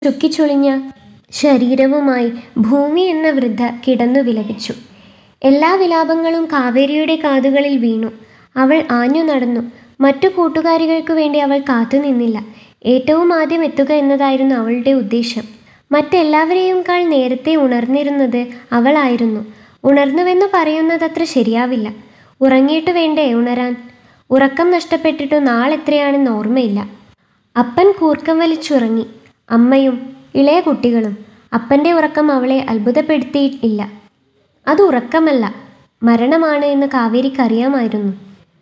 ചുക്കിച്ചുളിഞ്ഞ ശരീരവുമായി ഭൂമി എന്ന വൃദ്ധ കിടന്നു വിലപിച്ചു എല്ലാ വിലാപങ്ങളും കാവേരിയുടെ കാതുകളിൽ വീണു അവൾ ആഞ്ഞു നടന്നു മറ്റു കൂട്ടുകാരികൾക്കു വേണ്ടി അവൾ കാത്തുനിന്നില്ല ഏറ്റവും ആദ്യം എത്തുക എന്നതായിരുന്നു അവളുടെ ഉദ്ദേശം മറ്റെല്ലാവരെയും കാൾ നേരത്തെ ഉണർന്നിരുന്നത് അവളായിരുന്നു ഉണർന്നുവെന്ന് പറയുന്നതത്ര ശരിയാവില്ല ഉറങ്ങിയിട്ട് വേണ്ടേ ഉണരാൻ ഉറക്കം നഷ്ടപ്പെട്ടിട്ടു നാളെത്രയാണെന്ന് ഓർമ്മയില്ല അപ്പൻ കൂർക്കം വലിച്ചുറങ്ങി അമ്മയും ഇളയ കുട്ടികളും അപ്പൻ്റെ ഉറക്കം അവളെ അത്ഭുതപ്പെടുത്തിയിട്ടില്ല അത് ഉറക്കമല്ല മരണമാണ് എന്ന് കാവേരിക്കറിയാമായിരുന്നു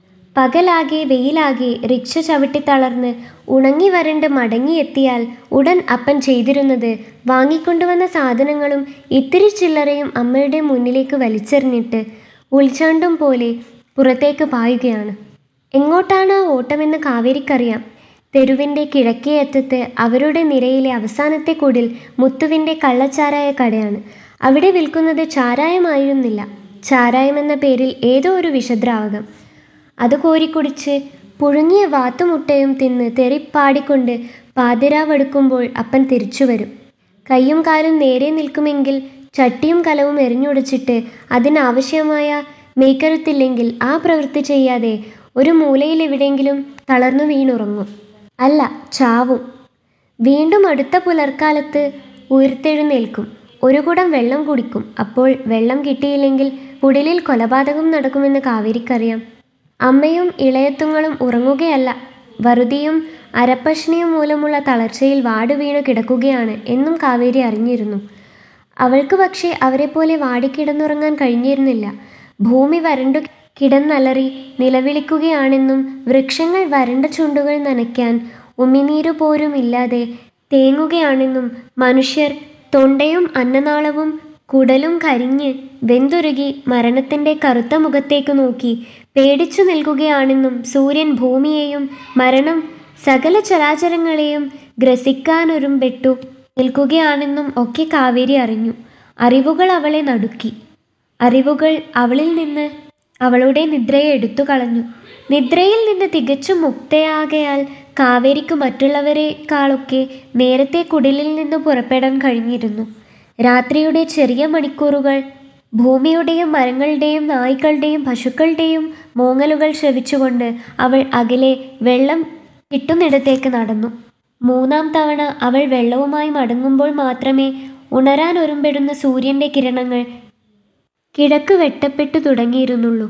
പകലാകെ വെയിലാകെ റിക്ഷ ചവിട്ടിത്തളർന്ന് ഉണങ്ങി വരണ്ട് മടങ്ങിയെത്തിയാൽ ഉടൻ അപ്പൻ ചെയ്തിരുന്നത് വാങ്ങിക്കൊണ്ടുവന്ന സാധനങ്ങളും ഇത്തിരി ചില്ലറയും അമ്മയുടെ മുന്നിലേക്ക് വലിച്ചെറിഞ്ഞിട്ട് ഉൾച്ചാണ്ടും പോലെ പുറത്തേക്ക് പായുകയാണ് എങ്ങോട്ടാണ് ആ ഓട്ടമെന്ന് കാവേരിക്കറിയാം തെരുവിൻ്റെ കിഴക്കേ അറ്റത്ത് അവരുടെ നിരയിലെ അവസാനത്തെ കുടിൽ മുത്തുവിൻ്റെ കള്ളച്ചാരായ കടയാണ് അവിടെ വിൽക്കുന്നത് ചാരായമായിരുന്നില്ല ചാരായം എന്ന പേരിൽ ഏതോ ഒരു വിഷദ്രാവകം അത് കോരിക്കുടിച്ച് പുഴുങ്ങിയ വാത്തുമുട്ടയും തിന്ന് തെറിപ്പാടിക്കൊണ്ട് പാതിരാവെടുക്കുമ്പോൾ അപ്പൻ തിരിച്ചു വരും കൈയും കാലും നേരെ നിൽക്കുമെങ്കിൽ ചട്ടിയും കലവും എറിഞ്ഞുടച്ചിട്ട് അതിനാവശ്യമായ മേക്കരുത്തില്ലെങ്കിൽ ആ പ്രവൃത്തി ചെയ്യാതെ ഒരു മൂലയിൽ എവിടെയെങ്കിലും തളർന്നു വീണുറങ്ങും അല്ല ചാവും വീണ്ടും അടുത്ത പുലർക്കാലത്ത് ഉയർത്തെഴുന്നേൽക്കും ഒരു കുടം വെള്ളം കുടിക്കും അപ്പോൾ വെള്ളം കിട്ടിയില്ലെങ്കിൽ കുടിലിൽ കൊലപാതകം നടക്കുമെന്ന് കാവേരിക്കറിയാം അമ്മയും ഇളയത്തുങ്ങളും ഉറങ്ങുകയല്ല വറുതിയും അരപ്പഷ്ണിയും മൂലമുള്ള തളർച്ചയിൽ വാട് വീണു കിടക്കുകയാണ് എന്നും കാവേരി അറിഞ്ഞിരുന്നു അവൾക്ക് പക്ഷേ അവരെപ്പോലെ വാടിക്കിടന്നുറങ്ങാൻ കഴിഞ്ഞിരുന്നില്ല ഭൂമി വരണ്ടു കിടന്നലറി നിലവിളിക്കുകയാണെന്നും വൃക്ഷങ്ങൾ വരണ്ട ചുണ്ടുകൾ നനയ്ക്കാൻ ഉമിനീരു പോലും ഇല്ലാതെ തേങ്ങുകയാണെന്നും മനുഷ്യർ തൊണ്ടയും അന്നനാളവും കുടലും കരിഞ്ഞ് വെന്തുരുകി മരണത്തിൻ്റെ കറുത്ത മുഖത്തേക്ക് നോക്കി പേടിച്ചു നിൽക്കുകയാണെന്നും സൂര്യൻ ഭൂമിയെയും മരണം സകല ചരാചരങ്ങളെയും ഗ്രസിക്കാനൊരുമ്പെട്ടു നിൽക്കുകയാണെന്നും ഒക്കെ കാവേരി അറിഞ്ഞു അറിവുകൾ അവളെ നടുക്കി അറിവുകൾ അവളിൽ നിന്ന് അവളുടെ നിദ്രയെ എടുത്തു കളഞ്ഞു നിദ്രയിൽ നിന്ന് തികച്ചും മുക്തയാകയാൽ കാവേരിക്ക് മറ്റുള്ളവരെക്കാളൊക്കെ നേരത്തെ കുടിലിൽ നിന്ന് പുറപ്പെടാൻ കഴിഞ്ഞിരുന്നു രാത്രിയുടെ ചെറിയ മണിക്കൂറുകൾ ഭൂമിയുടെയും മരങ്ങളുടെയും നായ്ക്കളുടെയും പശുക്കളുടെയും മോങ്ങലുകൾ ശ്രവിച്ചുകൊണ്ട് അവൾ അകലെ വെള്ളം കിട്ടുന്നിടത്തേക്ക് നടന്നു മൂന്നാം തവണ അവൾ വെള്ളവുമായി മടങ്ങുമ്പോൾ മാത്രമേ ഉണരാൻ ഒരുമ്പെടുന്ന സൂര്യൻ്റെ കിരണങ്ങൾ കിഴക്ക് വെട്ടപ്പെട്ടു തുടങ്ങിയിരുന്നുള്ളൂ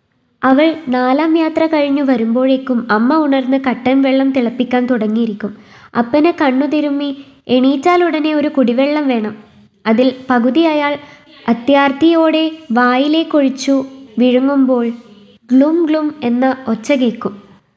അവൾ നാലാം യാത്ര കഴിഞ്ഞു വരുമ്പോഴേക്കും അമ്മ ഉണർന്ന് കട്ടൻ വെള്ളം തിളപ്പിക്കാൻ തുടങ്ങിയിരിക്കും അപ്പനെ കണ്ണു തിരുമ്മി എണീറ്റാൽ ഉടനെ ഒരു കുടിവെള്ളം വേണം അതിൽ പകുതി അയാൾ അത്യാർത്തിയോടെ വായിലേക്കൊഴിച്ചു വിഴുങ്ങുമ്പോൾ ഗ്ലും ഗ്ലും എന്ന ഒച്ച കേൾക്കും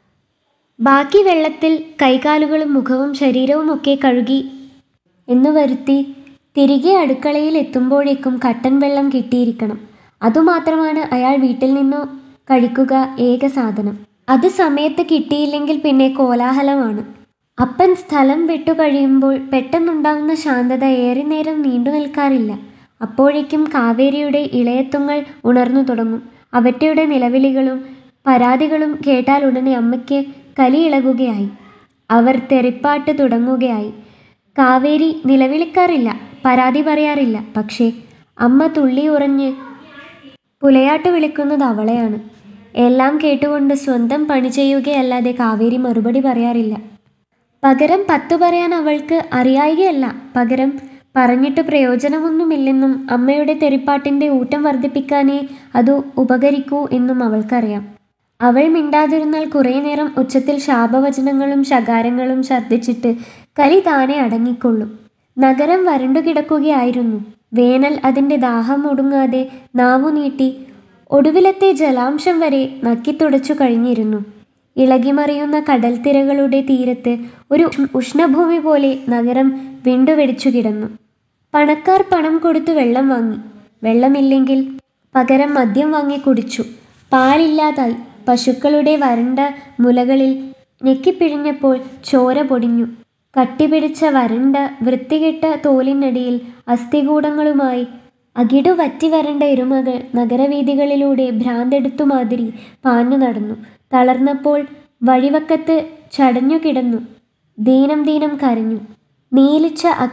ബാക്കി വെള്ളത്തിൽ കൈകാലുകളും മുഖവും ശരീരവും ഒക്കെ കഴുകി എന്നു വരുത്തി തിരികെ അടുക്കളയിൽ എത്തുമ്പോഴേക്കും കട്ടൻ വെള്ളം കിട്ടിയിരിക്കണം അതുമാത്രമാണ് അയാൾ വീട്ടിൽ നിന്നു കഴിക്കുക ഏക സാധനം അത് സമയത്ത് കിട്ടിയില്ലെങ്കിൽ പിന്നെ കോലാഹലമാണ് അപ്പൻ സ്ഥലം വിട്ടു കഴിയുമ്പോൾ പെട്ടെന്നുണ്ടാവുന്ന ശാന്തത ഏറെ നേരം നീണ്ടു നിൽക്കാറില്ല അപ്പോഴേക്കും കാവേരിയുടെ ഇളയത്തുങ്ങൾ ഉണർന്നു തുടങ്ങും അവറ്റയുടെ നിലവിളികളും പരാതികളും കേട്ടാൽ ഉടനെ അമ്മയ്ക്ക് കലി ഇളകുകയായി അവർ തെറിപ്പാട്ട് തുടങ്ങുകയായി കാവേരി നിലവിളിക്കാറില്ല പരാതി പറയാറില്ല പക്ഷേ അമ്മ തുള്ളി ഉറഞ്ഞ് പുലയാട്ട് വിളിക്കുന്നത് അവളെയാണ് എല്ലാം കേട്ടുകൊണ്ട് സ്വന്തം പണി ചെയ്യുകയല്ലാതെ കാവേരി മറുപടി പറയാറില്ല പകരം പത്തു പറയാൻ അവൾക്ക് അറിയായികയല്ല പകരം പറഞ്ഞിട്ട് പ്രയോജനമൊന്നുമില്ലെന്നും അമ്മയുടെ തെറിപ്പാട്ടിൻ്റെ ഊറ്റം വർദ്ധിപ്പിക്കാനേ അത് ഉപകരിക്കൂ എന്നും അവൾക്കറിയാം അവൾ മിണ്ടാതിരുന്നാൽ കുറേ നേരം ഉച്ചത്തിൽ ശാപവചനങ്ങളും ശകാരങ്ങളും ഛർദ്ദിച്ചിട്ട് കലി താനെ അടങ്ങിക്കൊള്ളും നഗരം വരണ്ടു കിടക്കുകയായിരുന്നു വേനൽ അതിൻ്റെ ദാഹം ഒടുങ്ങാതെ നാവു നീട്ടി ഒടുവിലത്തെ ജലാംശം വരെ നക്കിത്തുടച്ചു കഴിഞ്ഞിരുന്നു ഇളകിമറിയുന്ന കടൽത്തിരകളുടെ തീരത്ത് ഒരു ഉഷ്ണഭൂമി പോലെ നഗരം വിണ്ടുവെടിച്ചു കിടന്നു പണക്കാർ പണം കൊടുത്തു വെള്ളം വാങ്ങി വെള്ളമില്ലെങ്കിൽ പകരം മദ്യം വാങ്ങി കുടിച്ചു പാലില്ലാതായി പശുക്കളുടെ വരണ്ട മുലകളിൽ ഞെക്കിപ്പിഴിഞ്ഞപ്പോൾ ചോര പൊടിഞ്ഞു കട്ടിപിടിച്ച വരണ്ട വൃത്തികെട്ട തോലിനടിയിൽ അസ്ഥികൂടങ്ങളുമായി അകിടു വറ്റി വരണ്ട എരുമകൾ നഗരവീഥികളിലൂടെ ഭ്രാന്തെടുത്തു മാതിരി പാഞ്ഞു നടന്നു തളർന്നപ്പോൾ വഴിവക്കത്ത് ചടഞ്ഞു കിടന്നു ദീനം ദീനം കരഞ്ഞു നീലിച്ച